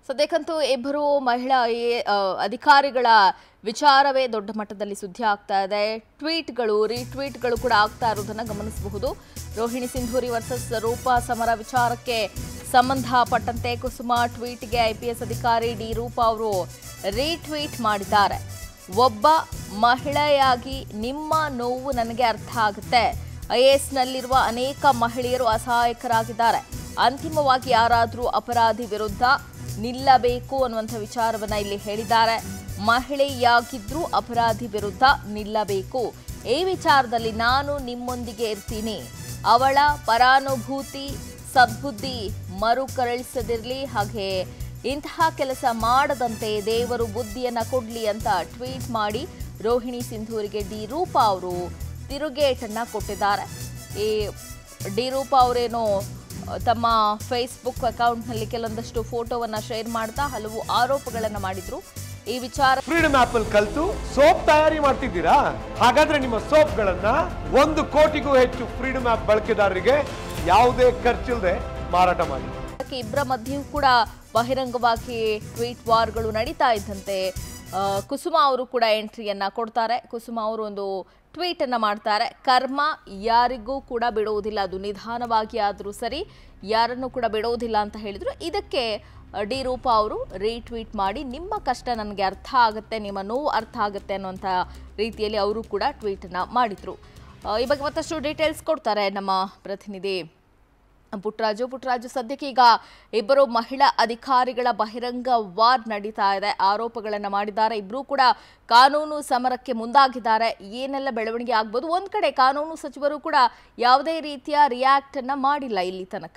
ಸದ್ಯಕ್ಕಂತೂ ಇಬ್ಬರು ಮಹಿಳಾ ಐ- ಆ, ಅಧಿಕಾರಿಗಳ ವಿಚಾರವೇ ದೊಡ್ಡ ಮಟ್ಟದಲ್ಲಿ ಸುದ್ದಿ ಆಗ್ತಾ ಇದೆ ಟ್ವೀಟ್ಗಳು ರೀಟ್ವೀಟ್ಗಳು ಕೂಡ ಆಗ್ತಾ ಇರೋದನ್ನ ಗಮನಿಸಬಹುದು ರೋಹಿಣಿ ಸಿಂಧೂರಿ ವರ್ಸಸ್ ರೂಪಾ ಸಮರ ವಿಚಾರಕ್ಕೆ ಸಂಬಂಧಪಟ್ಟಂತೆ ಕುಸುಮ ಟ್ವೀಟ್ಗೆ ಐಪಿಎಸ್ ಅಧಿಕಾರಿ ಡಿ ರೂಪಾ ಅವರು ರೀಟ್ವೀಟ್ ಮಾಡಿದ್ದಾರೆ ಒಬ್ಬ ಮಹಿಳೆಯಾಗಿ ನಿಮ್ಮ ನೋವು ನನಗೆ ಅರ್ಥ ಆಗುತ್ತೆ ಐಎಎಸ್ನಲ್ಲಿರುವ ಅನೇಕ ಮಹಿಳೆಯರು ಅಸಹಾಯಕರಾಗಿದ್ದಾರೆ ಅಂತಿಮವಾಗಿ ಯಾರಾದರೂ ಅಪರಾಧಿ ವಿರುದ್ಧ ನಿಲ್ಲಬೇಕು ಅನ್ನುವಂಥ ವಿಚಾರವನ್ನ ಇಲ್ಲಿ ಹೇಳಿದ್ದಾರೆ ಮಹಿಳೆಯಾಗಿದ್ರೂ ಅಪರಾಧಿ ವಿರುದ್ಧ ನಿಲ್ಲಬೇಕು ಈ ವಿಚಾರದಲ್ಲಿ ನಾನು ನಿಮ್ಮೊಂದಿಗೆ ಇರ್ತೀನಿ ಅವಳ ಪರಾನುಭೂತಿ ಸದ್ಬುದ್ಧಿ ಮರುಕರಳಿಸದಿರಲಿ ಹಾಗೆ ಇಂತಹ ಕೆಲಸ ಮಾಡದಂತೆ ದೇವರು ಬುದ್ಧಿಯನ್ನ ಕೊಡ್ಲಿ ಅಂತ ಟ್ವೀಟ್ ಮಾಡಿ ರೋಹಿಣಿ ಸಿಂಧೂರಿಗೆ ಡಿ ರೂಪಾ ಅವರು ತಿರುಗೇಟನ್ನ ಕೊಟ್ಟಿದ್ದಾರೆ ಈ ಡಿ ರೂಪಾ ಅವರೇನೋ ತಮ್ಮ ಫೇಸ್ಬುಕ್ ಅಕೌಂಟ್ನಲ್ಲಿ ಕೆಲವೊಂದಷ್ಟು ಫೋಟೋವನ್ನ ಶೇರ್ ಮಾಡ್ತಾ ಹಲವು ಆರೋಪಗಳನ್ನ ಮಾಡಿದ್ರು ಈ ವಿಚಾರ ಫ್ರೀಡಮ್ ಆಪ್ ಅಲ್ಲಿ ಕಲ್ತು ಸೋಪ್ ತಯಾರಿ ಮಾಡ್ತಿದ್ದೀರಾ ಹಾಗಾದ್ರೆ ನಿಮ್ಮ ಸೋಪ್ಗಳನ್ನ ಒಂದು ಕೋಟಿಗೂ ಹೆಚ್ಚು ಫ್ರೀಡಮ್ ಆಪ್ ಬಳಕೆದಾರರಿಗೆ ಯಾವುದೇ ಖರ್ಚಿಲ್ಲದೆ ಮಾರಾಟ ಮಾಡಿ ಇದಕ್ಕೆ ಇಬ್ಬರ ಮಧ್ಯೆಯೂ ಕೂಡ ಬಹಿರಂಗವಾಗಿ ಟ್ವೀಟ್ ವಾರ್ಗಳು ನಡೀತಾ ಇದ್ದಂತೆ ಆ, ಕುಸುಮ ಅವರು ಕೂಡ ಎಂಟ್ರಿಯನ್ನ ಕೊಡ್ತಾರೆ ಕುಸುಮ ಅವರು ಒಂದು ಟ್ವೀಟ್ ಅನ್ನ ಮಾಡ್ತಾರೆ ಕರ್ಮ ಯಾರಿಗೂ ಕೂಡ ಬಿಡುವುದಿಲ್ಲ ಅದು ನಿಧಾನವಾಗಿ ಆದರೂ ಸರಿ ಯಾರನ್ನು ಕೂಡ ಬಿಡೋದಿಲ್ಲ ಅಂತ ಹೇಳಿದ್ರು ಇದಕ್ಕೆ ಆ, ಡಿ ರೂಪಾ ಅವರು ರೀಟ್ವೀಟ್ ಮಾಡಿ ನಿಮ್ಮ ಕಷ್ಟ ನನಗೆ ಅರ್ಥ ಆಗುತ್ತೆ ನಿಮ್ಮ ನೋವು ಅರ್ಥ ಆಗುತ್ತೆ ಅನ್ನುವಂಥ ರೀತಿಯಲ್ಲಿ ಅವರು ಕೂಡ ಟ್ವೀಟನ್ನು ಮಾಡಿದ್ರು ಆ, ಈ ಬಗ್ಗೆ ಮತ್ತಷ್ಟು ಡೀಟೇಲ್ಸ್ ಕೊಡ್ತಾರೆ ನಮ್ಮ ಪ್ರತಿನಿಧಿ ಪುಟ್ಟರಾಜು ಪುಟ್ಟರಾಜು ಸದ್ಯಕ್ಕೆ ಈಗ ಇಬ್ಬರು ಮಹಿಳಾ ಅಧಿಕಾರಿಗಳ ಬಹಿರಂಗ ವಾರ್ ನಡೀತಾ ಇದೆ ಆರೋಪಗಳನ್ನ ಮಾಡಿದ್ದಾರೆ ಇಬ್ಬರೂ ಕೂಡ ಕಾನೂನು ಸಮರಕ್ಕೆ ಮುಂದಾಗಿದ್ದಾರೆ ಏನೆಲ್ಲ ಬೆಳವಣಿಗೆ ಆಗ್ಬೋದು ಒಂದ್ ಕಡೆ ಕಾನೂನು ಸಚಿವರು ಕೂಡ ಯಾವುದೇ ರೀತಿಯ ರಿಯಾಕ್ಟ್ ಅನ್ನ ಮಾಡಿಲ್ಲ ಇಲ್ಲಿ ತನಕ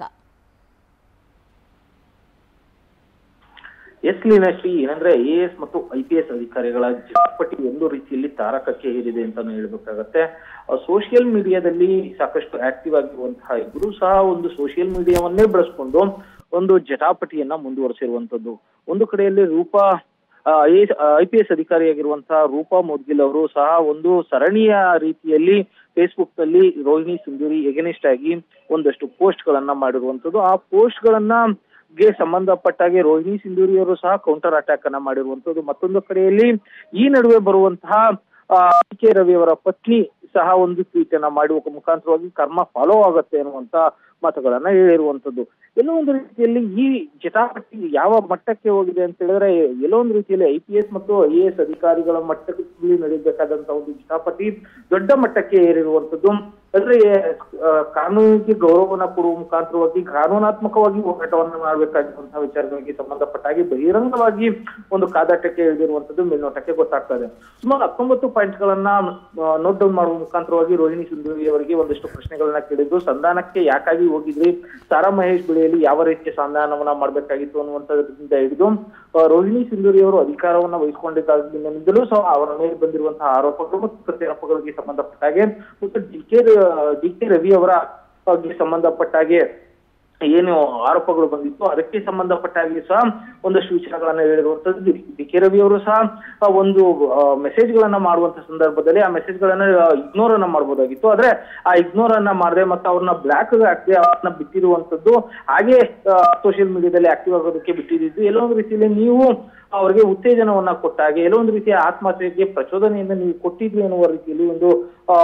ಎಸ್ ಲೀನಾಶ್ರೀ ಏನಂದ್ರೆ ಐ ಎಸ್ ಮತ್ತು ಐ ಪಿ ಎಸ್ ಅಧಿಕಾರಿಗಳ ಜಟಾಪಟಿ ಒಂದು ರೀತಿಯಲ್ಲಿ ತಾರಕಕ್ಕೆ ಏರಿದೆ ಅಂತಾನು ಹೇಳ್ಬೇಕಾಗತ್ತೆ ಸೋಷಿಯಲ್ ಮೀಡಿಯಾದಲ್ಲಿ ಸಾಕಷ್ಟು ಆಕ್ಟಿವ್ ಆಗಿರುವಂತಹ ಇಬ್ಬರು ಸಹ ಒಂದು ಸೋಷಿಯಲ್ ಮೀಡಿಯಾವನ್ನೇ ಬಳಸ್ಕೊಂಡು ಒಂದು ಜಟಾಪಟಿಯನ್ನ ಮುಂದುವರಿಸಿರುವಂತದ್ದು ಒಂದು ಕಡೆಯಲ್ಲಿ ರೂಪಾ ಐ ಪಿ ಎಸ್ ಅಧಿಕಾರಿಯಾಗಿರುವಂತಹ ರೂಪಾ ಮೋದ್ಗಿಲ್ ಅವರು ಸಹ ಒಂದು ಸರಣಿಯ ರೀತಿಯಲ್ಲಿ ಫೇಸ್ಬುಕ್ ನಲ್ಲಿ ರೋಹಿಣಿ ಸಿಂಧೂರಿ ಎಗನಿಸ್ಟ್ ಆಗಿ ಒಂದಷ್ಟು ಪೋಸ್ಟ್ ಗಳನ್ನ ಮಾಡಿರುವಂತದ್ದು ಆ ಪೋಸ್ಟ್ ಗಳನ್ನ ಗೆ ಸಂಬಂಧಪಟ್ಟಾಗೆ ರೋಹಿಣಿ ಸಿಂಧೂರಿ ಅವರು ಸಹ ಕೌಂಟರ್ ಅಟ್ಯಾಕ್ ಅನ್ನ ಮಾಡಿರುವಂತದ್ದು ಮತ್ತೊಂದು ಕಡೆಯಲ್ಲಿ ಈ ನಡುವೆ ಬರುವಂತಹ ಕೆ ರವಿ ಅವರ ಪತ್ನಿ ಸಹ ಒಂದು ಟ್ವೀಟ್ ಅನ್ನ ಮಾಡುವ ಮುಖಾಂತರವಾಗಿ ಕರ್ಮ ಫಾಲೋ ಆಗುತ್ತೆ ಅನ್ನುವಂತ ಮಾತುಗಳನ್ನ ಹೇಳಿರುವಂತದ್ದು ಎಲ್ಲೋ ಒಂದು ರೀತಿಯಲ್ಲಿ ಈ ಜಟಾಪಟಿ ಯಾವ ಮಟ್ಟಕ್ಕೆ ಹೋಗಿದೆ ಅಂತ ಹೇಳಿದ್ರೆ ಎಲ್ಲೋ ಒಂದು ರೀತಿಯಲ್ಲಿ ಐ ಪಿ ಎಸ್ ಮತ್ತು ಐ ಎ ಎಸ್ ಅಧಿಕಾರಿಗಳ ಮಟ್ಟದಲ್ಲಿ ನಡೀಬೇಕಾದಂತ ಒಂದು ಜಟಾಪಟಿ ದೊಡ್ಡ ಮಟ್ಟಕ್ಕೆ ಏರಿರುವಂತದ್ದು ಅಂದ್ರೆ ಆ, ಕಾನೂನಿಗೆ ಗೌರವನ ಕೊಡುವ ಮುಖಾಂತರವಾಗಿ ಕಾನೂನಾತ್ಮಕವಾಗಿ ಹೋರಾಟವನ್ನು ಮಾಡಬೇಕಾಗಿರುವಂತಹ ವಿಚಾರಗಳಿಗೆ ಸಂಬಂಧಪಟ್ಟ ಹಾಗೆ ಬಹಿರಂಗವಾಗಿ ಒಂದು ಕಾದಾಟಕ್ಕೆ ಇಳಿದಿರುವಂತದ್ದು ಮೇಲ್ನೋಟಕ್ಕೆ ಗೊತ್ತಾಗ್ತಾ ಇದೆ ಸುಮಾರು ಹತ್ತೊಂಬತ್ತು ಪಾಯಿಂಟ್ ಗಳನ್ನ ನೋಟ್ ಡೌನ್ ಮಾಡುವ ಮುಖಾಂತರವಾಗಿ ರೋಹಿಣಿ ಸಿಂಧೂರಿ ಅವರಿಗೆ ಒಂದಷ್ಟು ಪ್ರಶ್ನೆಗಳನ್ನ ಕೇಳಿದ್ದು ಸಂಧಾನಕ್ಕೆ ಯಾಕಾಗಿ ಹೋಗಿದ್ರಿ ಸಾರಾ ಮಹೇಶ್ ಬೆಳೆಯಲ್ಲಿ ಯಾವ ರೀತಿಯ ಸಂಧಾನವನ್ನ ಮಾಡಬೇಕಾಗಿತ್ತು ಅನ್ನುವಂಥದ್ರಿಂದ ಹಿಡಿದು ಆ, ರೋಹಿಣಿ ಸಿಂಧೂರಿ ಅವರು ಅಧಿಕಾರವನ್ನ ವಹಿಸಿಕೊಂಡಿದ್ದಾಗಿನಿಂದಲೂ ಸಹ ಅವರ ಮೇಲೆ ಬಂದಿರುವಂತಹ ಆರೋಪಗಳು ಮತ್ತು ಪ್ರತ್ಯಾರೋಪಗಳಿಗೆ ಸಂಬಂಧಪಟ್ಟ ಹಾಗೆ ಮತ್ತು D K D K Ravi ಅವರ ಗೆ ಸಂಬಂಧಪಟ್ಟ ಹಾಗೆ ಏನು ಆರೋಪಗಳು ಬಂದಿತ್ತು ಅದಕ್ಕೆ ಸಂಬಂಧಪಟ್ಟ ಹಾಗೆ ಸಹ ಒಂದಷ್ಟು ವಿಚಾರಗಳನ್ನ ಹೇಳಿರುವಂತದ್ದು ಡಿ ಕೆ ರವಿ ಅವರು ಸಹ ಆ, ಒಂದು ಮೆಸೇಜ್ ಗಳನ್ನ ಮಾಡುವಂತ ಸಂದರ್ಭದಲ್ಲಿ ಆ ಮೆಸೇಜ್ ಗಳನ್ನ ಇಗ್ನೋರ್ ಅನ್ನ ಮಾಡಬಹುದಾಗಿತ್ತು ಆದ್ರೆ ಆ ಇಗ್ನೋರ್ ಅನ್ನ ಮಾಡದೆ ಮತ್ತೆ ಅವ್ರನ್ನ ಬ್ಲಾಕ್ ಹಾಕದೆ ಅವ್ರನ್ನ ಬಿಟ್ಟಿರುವಂತದ್ದು ಹಾಗೆ ಸೋಷಿಯಲ್ ಮೀಡಿಯಾದಲ್ಲಿ ಆಕ್ಟಿವ್ ಆಗೋದಕ್ಕೆ ಬಿಟ್ಟಿದ್ದು ಎಲ್ಲೋ ಒಂದು ರೀತಿಯಲ್ಲಿ ನೀವು ಅವರಿಗೆ ಉತ್ತೇಜನವನ್ನ ಕೊಟ್ಟ ಹಾಗೆ ಎಲ್ಲೋ ಒಂದು ರೀತಿಯ ಆತ್ಮಹತ್ಯೆಗೆ ಪ್ರಚೋದನೆಯಿಂದ ನೀವು ಕೊಟ್ಟಿದ್ರಿ ಅನ್ನುವ ರೀತಿಯಲ್ಲಿ ಒಂದು ಆ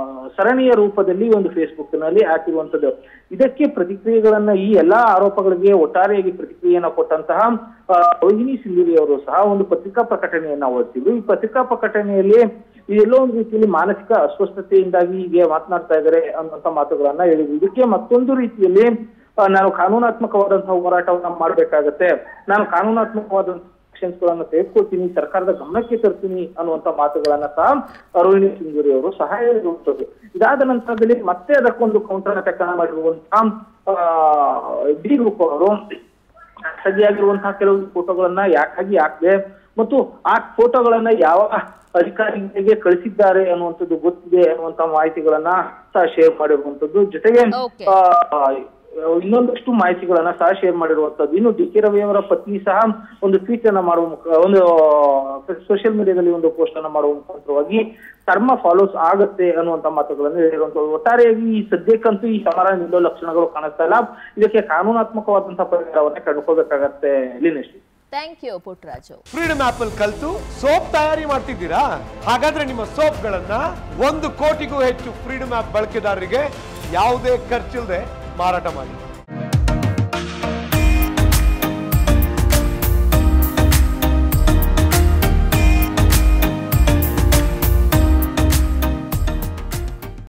ಸರಣಿಯ ರೂಪದಲ್ಲಿ ಒಂದು ಫೇಸ್ಬುಕ್ ನಲ್ಲಿ ಹಾಕಿರುವಂತದ್ದು ಇದಕ್ಕೆ ಪ್ರತಿಕ್ರಿಯೆಗಳನ್ನ ಈ ಎಲ್ಲಾ ಆರೋಪಗಳಿಗೆ ಒಟ್ಟಾರೆಯಾಗಿ ಪ್ರತಿಕ್ರಿಯೆಯನ್ನ ಕೊಟ್ಟಂತಹ ಆ, ರೋಹಿಣಿ ಸಿಂಧೂರಿ ಅವರು ಸಹ ಒಂದು ಪತ್ರಿಕಾ ಪ್ರಕಟಣೆಯನ್ನ ಓದ್ತಿದ್ರು ಈ ಪತ್ರಿಕಾ ಪ್ರಕಟಣೆಯಲ್ಲಿ ಇದೆಲ್ಲೋ ಒಂದು ರೀತಿಯಲ್ಲಿ ಮಾನಸಿಕ ಅಸ್ವಸ್ಥತೆಯಿಂದಾಗಿ ಹೀಗೆ ಮಾತನಾಡ್ತಾ ಇದ್ದಾರೆ ಅನ್ನುವಂತ ಮಾತುಗಳನ್ನ ಹೇಳಿದ್ರು ಇದಕ್ಕೆ ಮತ್ತೊಂದು ರೀತಿಯಲ್ಲಿ ಆ, ನಾನು ಕಾನೂನಾತ್ಮಕವಾದಂತಹ ಹೋರಾಟವನ್ನ ಮಾಡ್ಬೇಕಾಗತ್ತೆ ನಾನು ಕಾನೂನಾತ್ಮಕವಾದಂತಹ actions ಗಳನ್ನ ತೆಗೆದುಕೊಳ್ತೀನಿ ಸರ್ಕಾರದ ಗಮನಕ್ಕೆ ತರ್ತೀನಿ ಅನ್ನುವಂತ ಮಾತುಗಳನ್ನ ಸಹ ರೋಹಿಣಿ ಸಿಂಧೂರಿ ಅವರು ಸಹ ಹೇಳಿರುವಂತದ್ದು ಇದಾದ ನಂತರದಲ್ಲಿ ಮತ್ತೆ ಅದಕ್ಕೊಂದು ಕೌಂಟರ್ ಅಟ್ಯಾಕ್ ಅನ್ನ ಮಾಡಿರುವಂತಹ ಡಿ ರೂಪ್ ಅವರು ಸಜ್ಜಾಗಿರುವಂತಹ ಕೆಲವೊಂದು ಫೋಟೋಗಳನ್ನ ಯಾಕಾಗಿ ಹಾಕಿದೆ ಮತ್ತು ಆ ಫೋಟೋಗಳನ್ನ ಯಾವ ಅಧಿಕಾರಿಗಳಿಗೆ ಕಳಿಸಿದ್ದಾರೆ ಅನ್ನುವಂಥದ್ದು ಗೊತ್ತಿದೆ ಅನ್ನುವಂತ ಮಾಹಿತಿಗಳನ್ನ ಸಹ ಶೇರ್ ಮಾಡಿರುವಂತದ್ದು ಜೊತೆಗೆ Okay. ಆ, ಆ, ಇನ್ನೊಂದಷ್ಟು ಮಾಹಿತಿಗಳನ್ನ ಸಹ ಶೇರ್ ಮಾಡಿರುವಂತದ್ದು ಇನ್ನು ಡಿ ಕೆ ರವಿ ಅವರ ಪತ್ನಿ ಸಹ ಒಂದು ಟ್ವೀಟ್ ಅನ್ನ ಮಾಡುವ ಮುಖ ಒಂದು ಸೋಷಿಯಲ್ ಮೀಡಿಯಾದಲ್ಲಿ ಒಂದು ಪೋಸ್ಟ್ ಅನ್ನ ಮಾಡುವ ಮುಖಾಂತರವಾಗಿ ಕರ್ಮ ಫಾಲೋಸ್ ಆಗತ್ತೆ ಅನ್ನುವಂತ ಮಾತುಗಳನ್ನು ಹೇಳಿರುವಂತದ್ದು ಒಟ್ಟಾರೆಯಾಗಿ ಈ ಸದ್ಯಕ್ಕಂತೂ ಈ ಸಮರ ನಿಲ್ಲೋ ಲಕ್ಷಣಗಳು ಕಾಣಿಸ್ತಾ ಇಲ್ಲ ಇದಕ್ಕೆ ಕಾನೂನಾತ್ಮಕವಾದಂತಹ ಪರಿಹಾರವನ್ನೇ ಕಂಡುಕೋಬೇಕಾಗತ್ತೆ Linesh thank you Puttaraju freedom app ಅಲ್ಲಿ ಕಲ್ತು ಸೋಪ್ ತಯಾರಿ ಮಾಡ್ತಿದ್ದೀರಾ ಹಾಗಾದ್ರೆ ನಿಮ್ಮ ಸೋಪ್ಗಳನ್ನ ಒಂದು ಕೋಟಿಗೂ ಹೆಚ್ಚು ಫ್ರೀಡಮ್ ಆಪ್ ಬಳಕೆದಾರರಿಗೆ ಯಾವುದೇ ಖರ್ಚಿಲ್ಲದೆ ಮಾರಾಟ ಮಾಡಿ